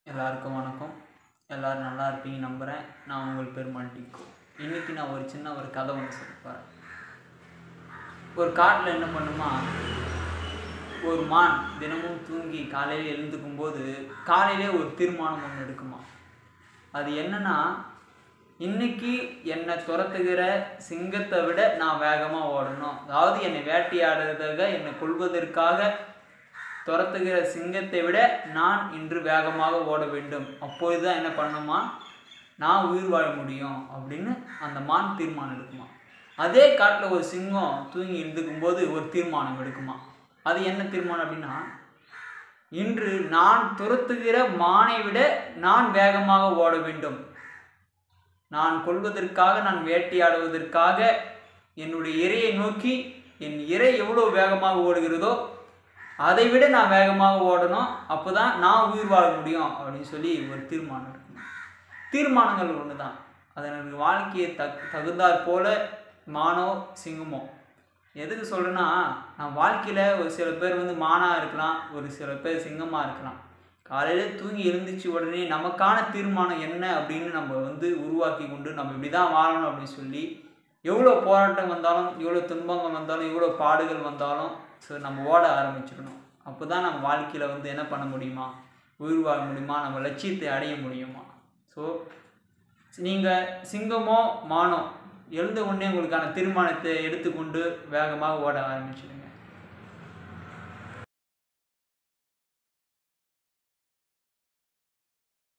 எல்லாருக்கும் வணக்கம் எல்லோரும் நல்லா இருப்பீங்க நம்புகிறேன் நான் உங்கள் பெருமாள் டிக்கு இன்றைக்கி நான் ஒரு சின்ன ஒரு கதை ஒன்று சொல்ல போகிறேன் ஒரு காட்டில் என்ன பண்ணுமா ஒரு மான் தினமும் தூங்கி காலையில் எழுந்துக்கும் போது காலையிலே ஒரு தீர்மானம் ஒன்று எடுக்குமா அது என்னன்னா இன்னைக்கு என்னை துரத்துகிற சிங்கத்தை விட நான் வேகமாக ஓடணும் அதாவது என்னை வேட்டையாடுறதாக என்னை கொள்வதற்காக துரத்துகிற சிங்கத்தை விட நான் இன்று வேகமாக ஓட வேண்டும் அப்பொழுது தான் என்ன பண்ணுமா நான் உயிர் வாழ முடியும் அப்படின்னு அந்த மான் தீர்மானம் எடுக்குமா அதே காட்டில் ஒரு சிங்கம் தூங்கி இருந்துக்கும் போது ஒரு தீர்மானம் எடுக்குமா அது என்ன தீர்மானம் அப்படின்னா இன்று நான் துரத்துகிற மானை விட நான் வேகமாக ஓட வேண்டும் நான் கொள்வதற்காக நான் வேட்டையாடுவதற்காக என்னுடைய இரையை நோக்கி என் இறை எவ்வளோ வேகமாக ஓடுகிறதோ அதை விட நான் வேகமாக ஓடணும் அப்போ தான் நான் உயிர் வாழ முடியும் அப்படின்னு சொல்லி ஒரு தீர்மானம் எடுக்கணும் தீர்மானங்கள் ஒன்று தான் அது எனக்கு வாழ்க்கையை தக் தகுந்தாற் போல மானோ சிங்கமோ எதுக்கு சொல்கிறேன்னா நான் வாழ்க்கையில் ஒரு சில பேர் வந்து மானாக இருக்கலாம் ஒரு சில பேர் சிங்கமாக இருக்கலாம் காலையில் தூங்கி எழுந்திரிச்சு உடனே நமக்கான தீர்மானம் என்ன அப்படின்னு நம்ம வந்து உருவாக்கி கொண்டு நம்ம இப்படி தான் வாழணும் அப்படின்னு சொல்லி எவ்வளோ போராட்டம் வந்தாலும் எவ்வளோ துன்பங்கள் வந்தாலும் எவ்வளோ பாடுகள் வந்தாலும் ஸோ நம்ம ஓட ஆரம்பிச்சிடணும் அப்போ தான் நம்ம வாழ்க்கையில் வந்து என்ன பண்ண முடியுமா உயிர் வாழ முடியுமா நம்ம லட்சியத்தை அடைய முடியுமா ஸோ நீங்கள் சிங்கமோ மானோ எழுந்த உடனே உங்களுக்கான தீர்மானத்தை எடுத்துக்கொண்டு வேகமாக ஓட ஆரம்பிச்சிடுங்க